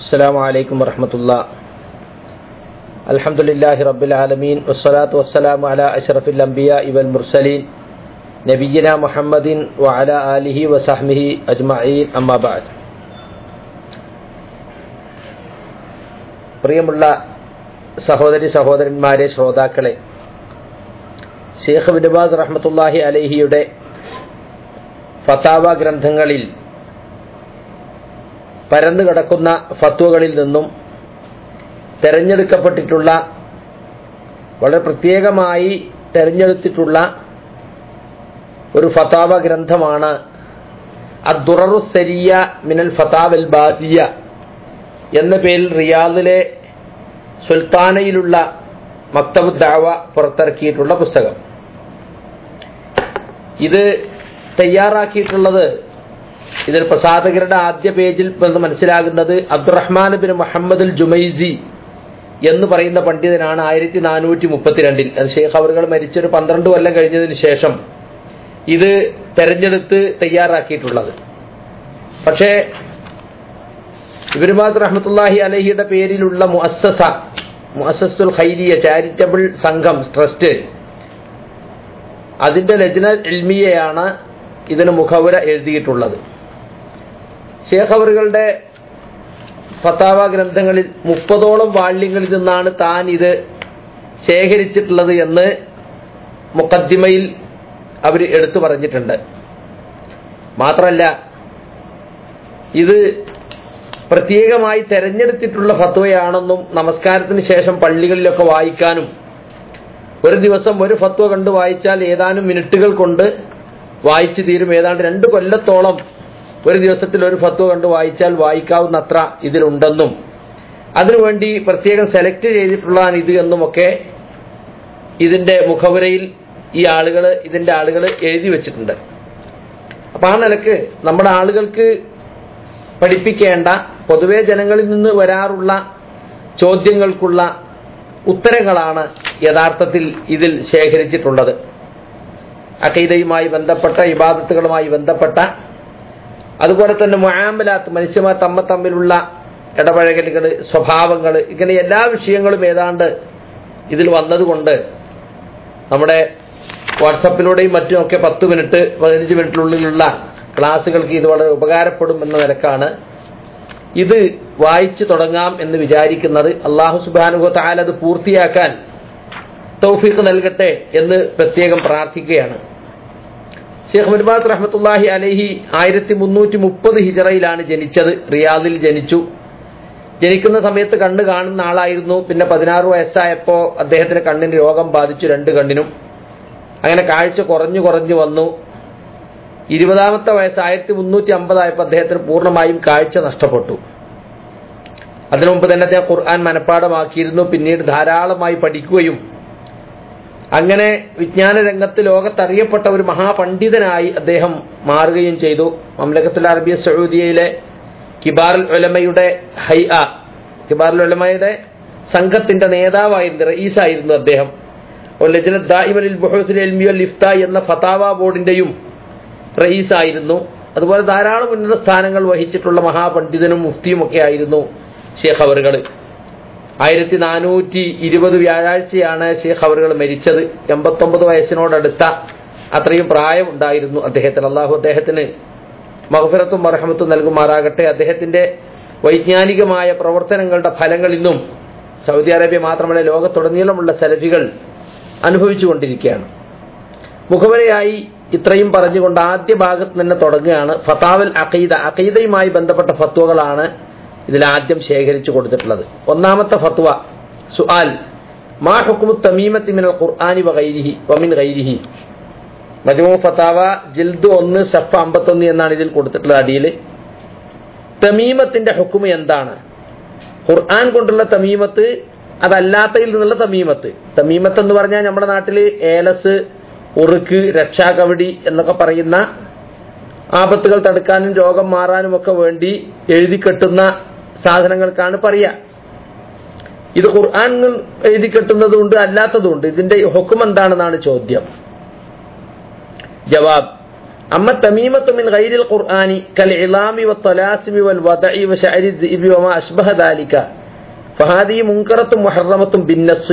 السلام عليكم ورحمة الله الحمد لله رب العالمين والصلاة والسلام على أشرف الأنبياء والمرسلين نبينا محمد وعلى آله وصحبه أجمعين أما بعد പ്രിയമുള്ള സഹോദരി സഹോദരന്മാരെ ശ്രോതാക്കളെ ഷേഖ് ബിൻബാസ് റഹ്മത്തുല്ലാഹി അലഹിയുടെ ഫത്താവ ഗ്രന്ഥങ്ങളിൽ പരന്നു കിടക്കുന്ന ഫത്വകളിൽ നിന്നും തെരഞ്ഞെടുക്കപ്പെട്ടിട്ടുള്ള വളരെ പ്രത്യേകമായി തെരഞ്ഞെടുത്തിട്ടുള്ള ഒരു ഫത്താവ ഗ്രന്ഥമാണ് അദ്ദുററു സരിയ മിനൽ ഫത്താവൽ ബാസിയ എന്ന പേരിൽ റിയാദിലെ സുൽത്താനയിലുള്ള മക്തബ് ദാവ പുറത്തിറക്കിയിട്ടുള്ള പുസ്തകം ഇത് തയ്യാറാക്കിയിട്ടുള്ളത് ഇതിൽ പ്രസാധകരുടെ ആദ്യ പേജിൽ നിന്ന് മനസ്സിലാകുന്നത് അബ്ദുറഹ്മാൻ ബിൻ മുഹമ്മദ് ജുമൈസി എന്ന് പറയുന്ന പണ്ഡിതനാണ് ആയിരത്തി നാനൂറ്റി മുപ്പത്തിരണ്ടിൽ അത് ഷെയ്ഖ് അവറുകൾ മരിച്ചൊരു പന്ത്രണ്ട് കൊല്ലം കഴിഞ്ഞതിന് ശേഷം ഇത് തെരഞ്ഞെടുത്ത് തയ്യാറാക്കിയിട്ടുള്ളത് പക്ഷേ ഇബിനുബാസ് റഹ്മത്തുല്ലാഹി അലഹിയുടെ പേരിലുള്ള മുഅസ്സസ മുഅസ്സസുൽ ഖൈരിയ ചാരിറ്റബിൾ സംഘം ട്രസ്റ്റ് അതിന്റെ ലജ്ന ഇൽമിയയാണ് ഇതിന് മുഖവുര എഴുതിയിട്ടുള്ളത് ഷേഖ് അവറുകളുടെ ഫത്താവ ഗ്രന്ഥങ്ങളിൽ മുപ്പതോളം വാള്യങ്ങളിൽ നിന്നാണ് താൻ ഇത് ശേഖരിച്ചിട്ടുള്ളത് എന്ന് മുക്കദ്ദിമയിൽ അവർ എടുത്തു പറഞ്ഞിട്ടുണ്ട് മാത്രമല്ല ഇത് പ്രത്യേകമായി തെരഞ്ഞെടുത്തിട്ടുള്ള ഫത്വയാണെന്നും നമസ്കാരത്തിന് ശേഷം പള്ളികളിലൊക്കെ വായിക്കാനും ഒരു ദിവസം ഒരു ഫത്വ കണ്ട് വായിച്ചാൽ ഏതാനും മിനിറ്റുകൾ കൊണ്ട് വായിച്ചു തീരും ഏതാണ്ട് രണ്ട് കൊല്ലത്തോളം ഒരു ദിവസത്തിൽ ഒരു ഫത്വ കണ്ട് വായിച്ചാൽ വായിക്കാവുന്ന അത്ര ഇതിലുണ്ടെന്നും അതിനുവേണ്ടി പ്രത്യേകം സെലക്ട് ചെയ്തിട്ടുള്ളതാണ് ഇത് എന്നുമൊക്കെ ഇതിന്റെ മുഖവുരയിൽ ഈ ആളുകൾ ഇതിന്റെ ആളുകൾ എഴുതി വെച്ചിട്ടുണ്ട് അപ്പൊ ആ നിലക്ക് നമ്മുടെ ആളുകൾക്ക് പഠിപ്പിക്കേണ്ട പൊതുവെ ജനങ്ങളിൽ നിന്ന് വരാറുള്ള ചോദ്യങ്ങൾക്കുള്ള ഉത്തരങ്ങളാണ് യഥാർത്ഥത്തിൽ ഇതിൽ ശേഖരിച്ചിട്ടുള്ളത് അഖീദയുമായി ബന്ധപ്പെട്ട ഇബാദത്തുകളുമായി ബന്ധപ്പെട്ട അതുപോലെ തന്നെ മുആമലാത്ത് മനുഷ്യന്മാർ തമ്മ തമ്മിലുള്ള ഇടപഴകലുകൾ സ്വഭാവങ്ങൾ ഇങ്ങനെ എല്ലാ വിഷയങ്ങളും ഏതാണ്ട് ഇതിൽ വന്നതുകൊണ്ട് നമ്മുടെ വാട്സപ്പിലൂടെയും മറ്റുമൊക്കെ പത്ത് മിനിറ്റ് പതിനഞ്ച് മിനിറ്റിനുള്ളിലുള്ള ക്ലാസ്സുകൾക്ക് ഇത് വളരെ ഉപകാരപ്പെടും എന്ന നിലക്കാണ് ഇത് വായിച്ചു തുടങ്ങാം എന്ന് വിചാരിക്കുന്നത് അള്ളാഹു സുബാനുഹോ താല അത് പൂർത്തിയാക്കാൻ തൗഫീഖ് നൽകട്ടെ എന്ന് പ്രത്യേകം പ്രാർത്ഥിക്കുകയാണ് ഷെയ്ഖ് മുർബാസ് റഹ്മത്തുല്ലാഹി അലഹി ആയിരത്തി മുന്നൂറ്റി മുപ്പത് ഹിജറയിലാണ് ജനിച്ചത് റിയാദിൽ ജനിച്ചു ജനിക്കുന്ന സമയത്ത് കണ്ണ് കാണുന്ന ആളായിരുന്നു പിന്നെ പതിനാറ് വയസ്സായപ്പോൾ അദ്ദേഹത്തിന് കണ്ണിന് രോഗം ബാധിച്ചു രണ്ട് കണ്ണിനും അങ്ങനെ കാഴ്ച കുറഞ്ഞു കുറഞ്ഞു വന്നു ഇരുപതാമത്തെ വയസ്സ് ആയിരത്തി മുന്നൂറ്റി അമ്പതായപ്പോൾ അദ്ദേഹത്തിന് പൂർണ്ണമായും കാഴ്ച നഷ്ടപ്പെട്ടു അതിനു മുമ്പ് തന്നെ അദ്ദേഹം ഖുർആൻ മനഃപ്പാടമാക്കിയിരുന്നു പിന്നീട് ധാരാളമായി പഠിക്കുകയും അങ്ങനെ വിജ്ഞാന രംഗത്ത് ലോകത്തറിയപ്പെട്ട ഒരു മഹാപണ്ഡിതനായി അദ്ദേഹം മാറുകയും ചെയ്തു മംലക്കത്തുൽ അറബിയ സൗദിയയിലെ കിബാറുൽ ഉലമയുടെ ഹൈ ആ കിബാറുൽ ഉലമയുടെ സംഘത്തിന്റെ നേതാവായിരുന്നു റയീസായിരുന്നു അദ്ദേഹം ലജ്നത് ദായിമലിൽ ബുഹൂസിൽ എൽമിയൽ ഇഫ്ത എന്ന ഫതാവ ബോർഡിന്റെയും റയീസായിരുന്നു അതുപോലെ ധാരാളം ഉന്നത സ്ഥാനങ്ങൾ വഹിച്ചിട്ടുള്ള മഹാപണ്ഡിതനും മുഫ്തിയും ഒക്കെ ആയിരുന്നു ഷേഖ് അവറുകൾ ആയിരത്തി നാനൂറ്റി ഇരുപത് വ്യാഴാഴ്ചയാണ് ഷേഖ് അവറുകൾ മരിച്ചത് എൺപത്തൊമ്പത് വയസ്സിനോടടുത്ത അത്രയും പ്രായം ഉണ്ടായിരുന്നു അദ്ദേഹത്തിന് അള്ളാഹു അദ്ദേഹത്തിന് മഹഫിറത്തും മറഹമത്തും നൽകുമാറാകട്ടെ അദ്ദേഹത്തിന്റെ വൈജ്ഞാനികമായ പ്രവർത്തനങ്ങളുടെ ഫലങ്ങൾ ഇന്നും സൗദി അറേബ്യ മാത്രമല്ല ലോകത്തുടനീളമുള്ള സലഫികൾ അനുഭവിച്ചുകൊണ്ടിരിക്കുകയാണ് മുഖവരയായി ഇത്രയും പറഞ്ഞുകൊണ്ട് ആദ്യ ഭാഗത്ത് തന്നെ തുടങ്ങുകയാണ് ഫതാവൽ അഖീദ അഖീദയുമായി ബന്ധപ്പെട്ട ഫത്വകളാണ് ഇതിൽ ആദ്യം ശേഖരിച്ചു കൊടുത്തിട്ടുള്ളത് ഒന്നാമത്തെ ഫത്വ സുആൽ മാ ഹുക്കുമു തമീമത്തി മിനൽ ഖുർആനി വഗൈരിഹി വമിൻ ഗൈരിഹി മജ്മു ഫതാവ ജിൽദ് ഒന്ന് സഫ അമ്പത്തൊന്ന് എന്നാണ് ഇതിൽ കൊടുത്തിട്ടുള്ളത് അടിയിൽ തമീമത്തിന്റെ ഹുക്കുമ് എന്താണ് ഖുർആൻ കൊണ്ടുള്ള തമീമത്ത് അതല്ലാത്തതിൽ നിന്നുള്ള തമീമത്ത് തമീമത്ത് എന്ന് പറഞ്ഞാൽ നമ്മുടെ നാട്ടിൽ ഏലസ് ഉറുക്ക് രക്ഷാകവടി എന്നൊക്കെ പറയുന്ന ആപത്തുകൾ തടുക്കാനും രോഗം മാറാനും ഒക്കെ വേണ്ടി എഴുതി കെട്ടുന്ന സാധനങ്ങൾക്കാണ് പറയുക ഇത് ഖുർആൻ എഴുതി കെട്ടുന്നതുകൊണ്ട് അല്ലാത്തതുകൊണ്ട് ഇതിന്റെ ഹുക്കും എന്താണെന്നാണ് ചോദ്യം ജവാബ് أما التميمة من غير القرآن كالعلام والطلاسم والوضع وشعر الذئب وما أشبه ذلك فهذه منكرة محرمة بالنص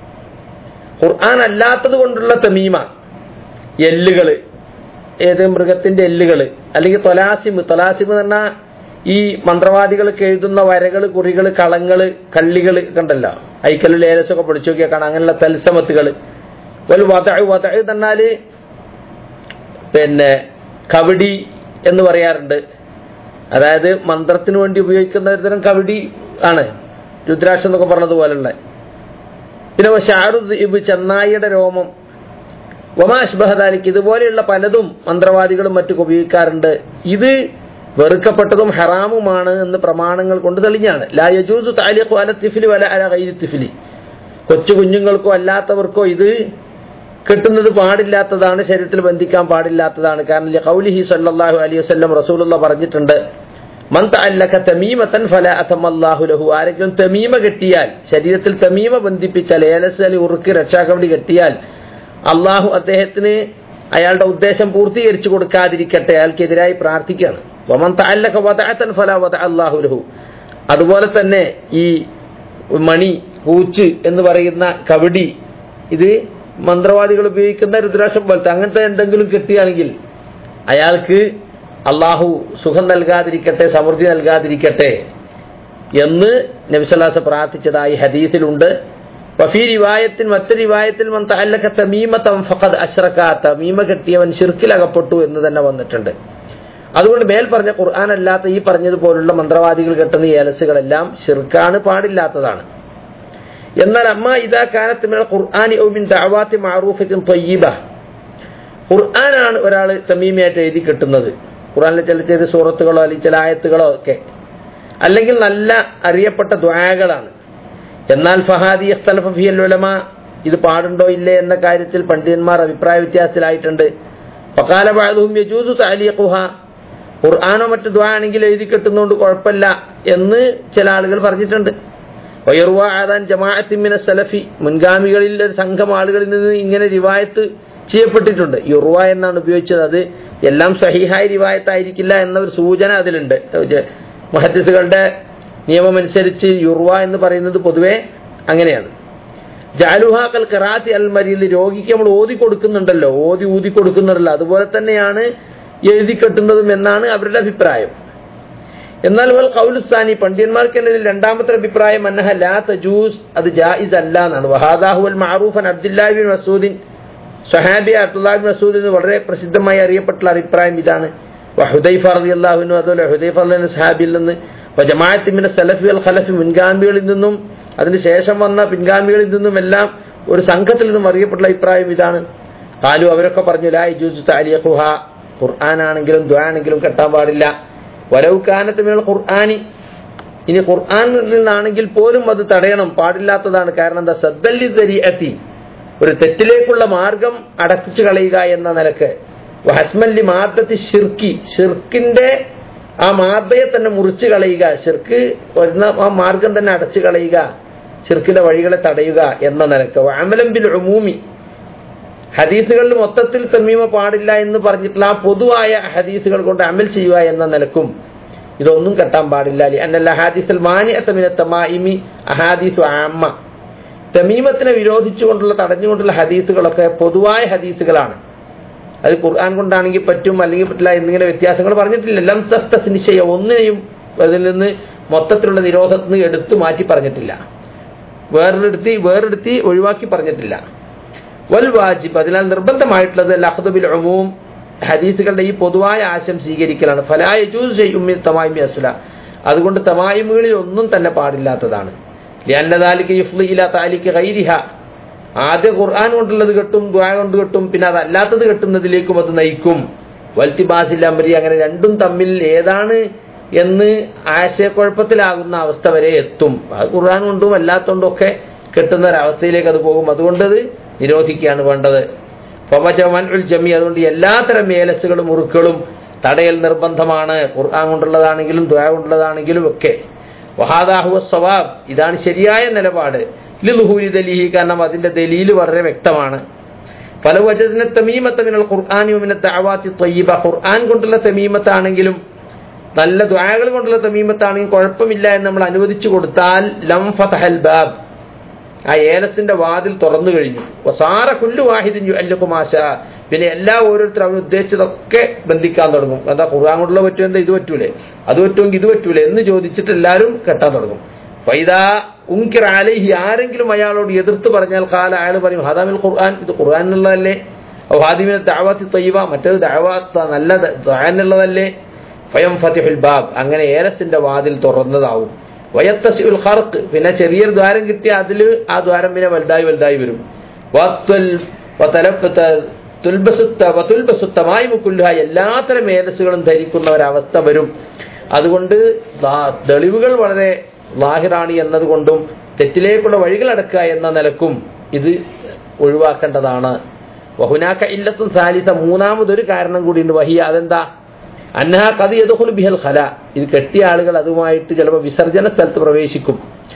ഖുർആൻ അല്ലാത്തത് കൊണ്ടുള്ള തമീമ എല്ലുകള് ഏത് മൃഗത്തിന്റെ എല്ലുകള് അല്ലെങ്കിൽ തൊലാസിമ് തൊലാസിമ് എന്ന് പറഞ്ഞാൽ ഈ മന്ത്രവാദികൾക്ക് എഴുതുന്ന വരകള് കുറികള് കളങ്ങള് കള്ളികള് കണ്ടല്ലോ ഐക്കല് ലേലസൊക്കെ പൊളിച്ചു നോക്കിയാൽ കാണാം അങ്ങനെയുള്ള തൽസമത്തുകള് ഒരു വത വത തന്നാല് പിന്നെ കവടി എന്ന് പറയാറുണ്ട് അതായത് മന്ത്രത്തിന് വേണ്ടി ഉപയോഗിക്കുന്ന ഒരു തരം കവടി ആണ് രുദ്രാക്ഷം എന്നൊക്കെ പറഞ്ഞതുപോലുള്ള പിന്നെ ഷാറു ഇബ് ചെന്നായിയുടെ രോമം വമാഷ്ബഹദാലിക്ക് ഇതുപോലെയുള്ള പലതും മന്ത്രവാദികളും മറ്റും ഉപയോഗിക്കാറുണ്ട് ഇത് വെറുക്കപ്പെട്ടതും ഹറാമുമാണ് എന്ന് പ്രമാണങ്ങൾ കൊണ്ട് തെളിഞ്ഞാണ് ലാ യജൂസു താലിഖു അല തിഫിലി വല അല ഗൈരി തിഫിലി കൊച്ചു കുഞ്ഞുങ്ങൾക്കോ അല്ലാത്തവർക്കോ ഇത് കെട്ടുന്നത് പാടില്ലാത്തതാണ് ശരീരത്തിൽ ബന്ധിക്കാൻ പാടില്ലാത്തതാണ് കാരണം കൗലിഹി സല്ലല്ലാഹു അലൈഹി വസല്ലം റസൂലുള്ള പറഞ്ഞിട്ടുണ്ട് മൻ തഅല്ലക തമീമതൻ ഫല അതമല്ലാഹു ലഹു ആരെങ്കിലും തമീമ കെട്ടിയാൽ ശരീരത്തിൽ തമീമ ബന്ധിപ്പിച്ചാൽ ഏലസ് അലി ഉറുക്കി രക്ഷാകവടി കെട്ടിയാൽ അള്ളാഹു അദ്ദേഹത്തിന് അയാളുടെ ഉദ്ദേശം പൂർത്തീകരിച്ചു കൊടുക്കാതിരിക്കട്ടെ അയാൾക്കെതിരായി പ്രാർത്ഥിക്കുകയാണ് വമൻ തഅല്ലക വദഅതൻ ഫല വദ അല്ലാഹു ലഹു അതുപോലെ തന്നെ ഈ മണി പൂച്ച് എന്ന് പറയുന്ന കവടി ഇത് മന്ത്രവാദികൾ ഉപയോഗിക്കുന്ന രുദ്രാക്ഷം പോലത്തെ അങ്ങനത്തെ എന്തെങ്കിലും കിട്ടുകയാണെങ്കിൽ അയാൾക്ക് അള്ളാഹു സുഖം നൽകാതിരിക്കട്ടെ സമൃദ്ധി നൽകാതിരിക്കട്ടെ എന്ന് നബിസല്ലാസ് പ്രാർത്ഥിച്ചതായി ഹദീസിലുണ്ട് വഫീ റിവായത്തിൽ മറ്റൊരു റിവായത്തിൽ മൻ തഅല്ലക തമീമതൻ ഫഖദ് അശ്റക തമീമ കെട്ടിയവൻ ശിർക്കിലകപ്പെട്ടു എന്ന് തന്നെ വന്നിട്ടുണ്ട് അതുകൊണ്ട് മേൽ പറഞ്ഞ ഖുർആൻ അല്ലാത്ത ഈ പറഞ്ഞതുപോലുള്ള മന്ത്രവാദികൾ കെട്ടുന്ന ഈ ഏലസുകളെല്ലാം ഷിർക്കാണ് പാടില്ലാത്തതാണ് എന്നാൽ അമ്മ ഇതാ കാലത്ത് മേൽ ഖുർആാനി ഔമിൻ ദഅവാത്തി മഅറൂഫത്തിൻ ത്വയ്യിബ ഖുർആനാണ് ഒരാൾ തമീമയായിട്ട് എഴുതി കിട്ടുന്നത് ഖുർആനിലെ ചില ചില സൂറത്തുകളോ അല്ലെങ്കിൽ ചില ആയത്തുകളോ ഒക്കെ അല്ലെങ്കിൽ നല്ല അറിയപ്പെട്ട ദ്വാകളാണ് എന്നാൽ ഫഹാദി അഖ്തലഫ ഫിയൽ ഉലമ ഇത് പാടുണ്ടോ ഇല്ലേ എന്ന കാര്യത്തിൽ പണ്ഡിതന്മാർ അഭിപ്രായ വ്യത്യാസത്തിലായിട്ടുണ്ട് ഫഖാല ബഅദുഹും യജൂസു തഅലീഖുഹ ഖുർആാനോ മറ്റു ദ്വാ ആണെങ്കിൽ എഴുതി കിട്ടുന്നതുകൊണ്ട് കുഴപ്പമില്ല എന്ന് ചില ആളുകൾ പറഞ്ഞിട്ടുണ്ട് വയറുവ ആദാൻ ജമാഅത്തിമിന സലഫി മുൻഗാമികളിൽ ഒരു സംഘം ആളുകളിൽ നിന്ന് ഇങ്ങനെ റിവായത്ത് ചെയ്യപ്പെട്ടിട്ടുണ്ട് യുറുവ എന്നാണ് ഉപയോഗിച്ചത് അത് എല്ലാം സഹിഹായ റിവായത്തായിരിക്കില്ല എന്ന ഒരു സൂചന അതിലുണ്ട് മഹദ്ദിസുകളുടെ നിയമമനുസരിച്ച് യുറുവ എന്ന് പറയുന്നത് പൊതുവെ അങ്ങനെയാണ് ജാലുഹാക്കൽ കറാത്തി അൽ മരിയിൽ രോഗിക്ക് നമ്മൾ ഓതി കൊടുക്കുന്നുണ്ടല്ലോ ഓതി ഊതി കൊടുക്കുന്നുണ്ടല്ലോ അതുപോലെ തന്നെയാണ് എഴുതി കെട്ടുന്നതും എന്നാണ് അവരുടെ അഭിപ്രായം എന്നാൽ വൽ കൗലുസ്ഥാനി പണ്ഡിതന്മാർക്കിടയിൽ രണ്ടാമത്തെ അഭിപ്രായം അന്നഹ ലാ തജൂസ് അത് ജായിസ് അല്ല എന്നാണ് വഹാദാഹു അൽ മഅറൂഫൻ അബ്ദുല്ലാഹിബിൻ മസൂദിൻ സഹാബി അബ്ദുല്ലാഹിബിൻ മസൂദിൻ എന്ന് വളരെ പ്രസിദ്ധമായി അറിയപ്പെട്ടുള്ള അഭിപ്രായം ഇതാണ് ഹുദൈഫ റളിയല്ലാഹുവിനും അതുപോലെ ഹുദൈഫ റളിയല്ലാഹു സഹാബിയിൽ നിന്ന് ജമാഅത്തിമിന്റെ സലഫി അൽ ഖലഫി മുൻഗാമികളിൽ നിന്നും അതിന് ശേഷം വന്ന പിൻഗാമികളിൽ നിന്നും എല്ലാം ഒരു സംഘത്തിൽ നിന്നും അറിയപ്പെട്ടുള്ള അഭിപ്രായം ഇതാണ് കാലു അവരൊക്കെ പറഞ്ഞു ലാ ജൂസ് താലിയഖുഹ ഖുർആനാണെങ്കിലും ദ്വാണെങ്കിലും കെട്ടാൻ പാടില്ല വരവുക്കാനത്ത് മേൽ ഖുർആാനി ഇനി ഖുർആാനിൽ നിന്നാണെങ്കിൽ പോലും അത് തടയണം പാടില്ലാത്തതാണ് കാരണം എന്താ സദ്ദല്ലി തരിയത്തി ഒരു തെറ്റിലേക്കുള്ള മാർഗം അടപ്പിച്ചു കളയുക എന്ന നിലക്ക് ഹസ്മല്ലി മാദ്ദത്തി ഷിർക്കി ഷിർക്കിന്റെ ആ മാദ്ദയെ തന്നെ മുറിച്ചു കളയുക ഷിർക്ക് വരുന്ന ആ മാർഗം തന്നെ അടച്ചു കളയുക ഷിർക്കിന്റെ വഴികളെ തടയുക എന്ന നിലക്ക് അമലം ബിൽ ഉമൂമി ഹദീസുകളിൽ മൊത്തത്തിൽ തമീമ പാടില്ല എന്ന് പറഞ്ഞിട്ടുള്ള ആ പൊതുവായ ഹദീസുകൾ കൊണ്ട് അമൽ ചെയ്യുക എന്ന നിലക്കും ഇതൊന്നും കെട്ടാൻ പാടില്ല അന്നല്ല അഹാദീസുൽ മാനിയത്തമിന തമായിമി അഹാദീസു ആമ്മ തമീമത്തിനെ വിരോധിച്ചുകൊണ്ടുള്ള തടഞ്ഞുകൊണ്ടുള്ള ഹദീസുകളൊക്കെ പൊതുവായ ഹദീസുകളാണ് അത് ഖുർആൻ കൊണ്ടാണെങ്കിൽ പറ്റും അല്ലെങ്കിൽ പറ്റില്ല എന്നിങ്ങനെ വ്യത്യാസങ്ങൾ പറഞ്ഞിട്ടില്ല ലം തസ്ത നിശ്ചയ ഒന്നിനെയും അതിൽ നിന്ന് മൊത്തത്തിലുള്ള നിരോധത്തിൽ നിന്ന് എടുത്തു മാറ്റി പറഞ്ഞിട്ടില്ല വേറെടുത്തി വേറെടുത്തി ഒഴിവാക്കി പറഞ്ഞിട്ടില്ല വൽ വാജിബ് അതിനാൽ നിർബന്ധമായിട്ടുള്ളത് ലഹ്ദബിൽ ഉമൂം ഹദീസുകളുടെ ഈ പൊതുവായ ആശയം സ്വീകരിക്കലാണ് ഫലായ ജൂസ് ചെയ്യും തമായിമി അസ്ല അതുകൊണ്ട് തമായിമുകളിൽ ഒന്നും തന്നെ പാടില്ലാത്തതാണ് ലിയന്നദാലിക്ക് യുഫ്ലില താലിക്ക് ഗൈരിഹ ആദ്യ ഖുർആൻ കൊണ്ടുള്ളത് കെട്ടും ദ്വാ കൊണ്ട് കെട്ടും പിന്നെ അതല്ലാത്തത് കെട്ടുന്നതിലേക്കും അത് നയിക്കും വൽത്തിബാസിൽ അമരി അങ്ങനെ രണ്ടും തമ്മിൽ ഏതാണ് എന്ന് ആശയക്കുഴപ്പത്തിലാകുന്ന അവസ്ഥ വരെ എത്തും അത് ഖുർആൻ കൊണ്ടും അല്ലാത്തതുകൊണ്ടും ഒക്കെ കെട്ടുന്ന ഒരവസ്ഥയിലേക്ക് അത് പോകും അതുകൊണ്ടത് നിരോധിക്കുകയാണ് വേണ്ടത് ഫമജമൻ ഉൽ ജമി അതുകൊണ്ട് എല്ലാത്തരം മേലസുകളും മുറുക്കളും തടയൽ നിർബന്ധമാണ് ഖുർആൻ കൊണ്ടുള്ളതാണെങ്കിലും ദ്വാ കൊണ്ടുള്ളതാണെങ്കിലും ഒക്കെ വഹാദാഹുവ സ്വവാബ് ഇതാണ് ശരിയായ നിലപാട് ലിഹൂരി ദലീഹി കാരണം അതിന്റെ ദലീല് വളരെ വ്യക്തമാണ് പല വചന തമീമത്ത് മിനൽ ഖുർആാനി മിന ദഅവാത്തി ത്വയ്യിബ ഖുർആൻ കൊണ്ടുള്ള തമീമത്താണെങ്കിലും നല്ല ദ്വാകൾ കൊണ്ടുള്ള തമീമത്താണെങ്കിൽ കുഴപ്പമില്ല എന്ന് നമ്മൾ അനുവദിച്ചു കൊടുത്താൽ ലം ഫതഹൽ ബാബ് ആ ഏലസിന്റെ വാതിൽ തുറന്നു കഴിഞ്ഞു വസാറ കുല്ലു വാഹിദിൻ അല്ലുക്കുമാശ പിന്നെ എല്ലാ ഓരോരുത്തരും അവർ ഉദ്ദേശിച്ചതൊക്കെ ബന്ധിക്കാൻ തുടങ്ങും എന്താ ഖുർആൻ കൊണ്ടുള്ള പറ്റും എന്താ ഇത് പറ്റൂലേ അത് പറ്റുമെങ്കിൽ ഇത് പറ്റൂലേ എന്ന് ചോദിച്ചിട്ട് എല്ലാവരും കെട്ടാൻ തുടങ്ങും ഫൈദാ ഉങ്കിർ അലൈഹി ആരെങ്കിലും അയാളോട് എതിർത്ത് പറഞ്ഞാൽ കാല അയാൾ പറയും ഹദാമിൽ ഖുർആൻ ഇത് ഖുർആൻ എന്നുള്ളതല്ലേ ഹാദിമിനെ ദാവാത്തി തൊയ്യവ മറ്റേത് ദാവാത്ത നല്ല ഖുർആനുള്ളതല്ലേ ഫയം ഫതിഹുൽ ബാബ് അങ്ങനെ ഏലസിന്റെ വാതിൽ തുറന്നതാവും വയത്തസിഉൽ ഖർഖ് പിന്നെ ചെറിയൊരു ദ്വാരം കിട്ടിയ അതിൽ ആ ദ്വാരം പിന്നെ വലുതായി വലുതായി വരും വത്വൽ വതലഫ് ത- തുൽബസുത്ത വതുൽബസുത്തമായി മുക്കുല്ലുഹ എല്ലാത്തരം ഏലസുകളും ധരിക്കുന്ന ഒരവസ്ഥ വരും അതുകൊണ്ട് ദാ- തെളിവുകൾ വളരെ ലാഹിറാണ് എന്നതുകൊണ്ടും തെറ്റിലേക്കുള്ള വഴികൾ അടക്കുക എന്ന നിലക്കും ഇത് ഒഴിവാക്കേണ്ടതാണ് വഹുനാക്ക ഇല്ലത്തും സാലിത്ത മൂന്നാമതൊരു കാരണം കൂടിയുണ്ട് വഹിയ അതെന്താ അന്നഹ കത് യദുഖുൽ ബിഹൽ ഖല ഇത് കെട്ടിയ ആളുകൾ അതുമായിട്ട് ചിലപ്പോൾ വിസർജന സ്ഥലത്ത് പ്രവേശിക്കും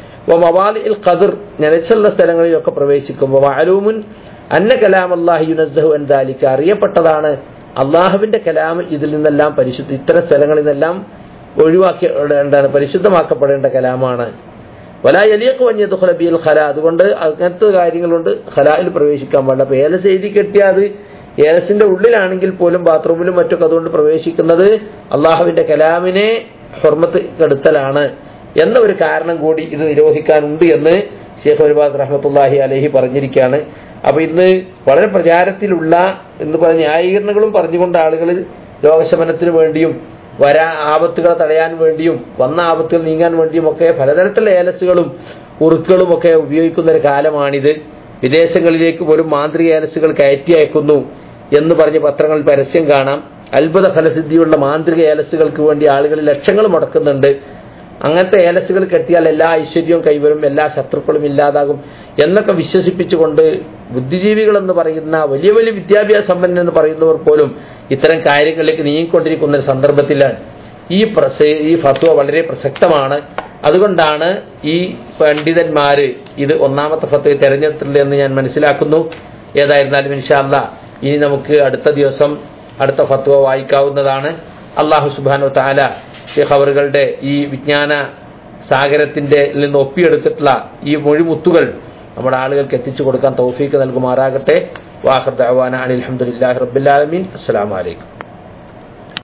മവാദിൽ ഖദർ നനച്ചുള്ള സ്ഥലങ്ങളിലൊക്കെ പ്രവേശിക്കും വഅലൂമുൻ അന്ന കലാം അല്ലാഹി യുനസ്സഹു അൻ ദാലിക അറിയപ്പെട്ടതാണ് അള്ളാഹുവിന്റെ കലാം ഇതിൽ നിന്നെല്ലാം പരിശുദ്ധ ഇത്തരം സ്ഥലങ്ങളിൽ നിന്നെല്ലാം ഒഴിവാക്കി എന്താണ് പരിശുദ്ധമാക്കപ്പെടേണ്ട കലാമാണ് വലാ യലിയക്ക് വന്യതുഖല ബിൽ ഖല അതുകൊണ്ട് അങ്ങനത്തെ കാര്യങ്ങളുണ്ട് ഖലായിൽ പ്രവേശിക്കാൻ പാടില്ല അപ്പൊ ഏലസ് എഴുതി കെട്ടിയാൽ അത് ഏലസിന്റെ ഉള്ളിലാണെങ്കിൽ പോലും ബാത്റൂമിലും മറ്റൊക്കെ അതുകൊണ്ട് പ്രവേശിക്കുന്നത് അള്ളാഹുവിന്റെ കലാമിനെ ഹുർമത്ത് കെടുത്തലാണ് എന്ന ഒരു കാരണം കൂടി ഇത് നിരോധിക്കാനുണ്ട് എന്ന് ഷേഖ് ഒരുബാദ് റഹ്മത്തുല്ലാഹി അലഹി പറഞ്ഞിരിക്കുകയാണ് അപ്പൊ ഇന്ന് വളരെ പ്രചാരത്തിലുള്ള എന്ന് പറഞ്ഞ ന്യായീകരണങ്ങളും പറഞ്ഞുകൊണ്ട് ആളുകൾ രോഗശമനത്തിന് വേണ്ടിയും വരാ ആപത്തുകളെ തടയാൻ വേണ്ടിയും വന്ന ആപത്തുകൾ നീങ്ങാൻ വേണ്ടിയും ഒക്കെ പലതരത്തിലുള്ള ഏലസുകളും ഉറുക്കുകളും ഒക്കെ ഉപയോഗിക്കുന്ന ഒരു കാലമാണിത് വിദേശങ്ങളിലേക്ക് പോലും മാന്ത്രിക ഏലസുകൾ കയറ്റി അയക്കുന്നു എന്ന് പറഞ്ഞ് പത്രങ്ങളിൽ പരസ്യം കാണാം അത്ഭുത ഫലസിദ്ധിയുള്ള മാന്ത്രിക ഏലസുകൾക്ക് വേണ്ടി ആളുകൾ ലക്ഷങ്ങൾ മുടക്കുന്നുണ്ട് അങ്ങനത്തെ ഏലസുകൾ കെട്ടിയാൽ എല്ലാ ഐശ്വര്യവും കൈവരും എല്ലാ ശത്രുക്കളും ഇല്ലാതാകും എന്നൊക്കെ വിശ്വസിപ്പിച്ചുകൊണ്ട് ബുദ്ധിജീവികൾ എന്ന് പറയുന്ന വലിയ വലിയ വിദ്യാഭ്യാസ സമ്പന്നൻ എന്ന് പറയുന്നവർ പോലും ഇത്തരം കാര്യങ്ങളിലേക്ക് നീങ്ങിക്കൊണ്ടിരിക്കുന്ന ഒരു സന്ദർഭത്തിലാണ് ഈ പ്രസ- ഈ ഫത്വ വളരെ പ്രസക്തമാണ് അതുകൊണ്ടാണ് ഈ പണ്ഡിതന്മാര് ഇത് ഒന്നാമത്തെ ഫത്വ തെരഞ്ഞെടുത്തിട്ടുള്ളത് എന്ന് ഞാൻ മനസ്സിലാക്കുന്നു ഏതായിരുന്നാലും ഇൻഷാല്ല ഇനി നമുക്ക് അടുത്ത ദിവസം അടുത്ത ഫത്വ വായിക്കാവുന്നതാണ് അള്ളാഹു സുബാനു താല ഷെയ്ഖ് അവറുകളുടെ ഈ വിജ്ഞാന സാഗരത്തിന്റെ നിന്ന് ഒപ്പിയെടുത്തിട്ടുള്ള ഈ മൊഴിമുത്തുകൾ നമ്മുടെ ആളുകൾക്ക് എത്തിച്ചു കൊടുക്കാൻ തൗഫീക്ക് നൽകുമാറാകട്ടെ വാഹർ ദഅവാന അനിൽ അൽഹംദുലില്ലാഹി റബ്ബിൽ ആലമീൻ അസ്സലാമു അലൈക്കും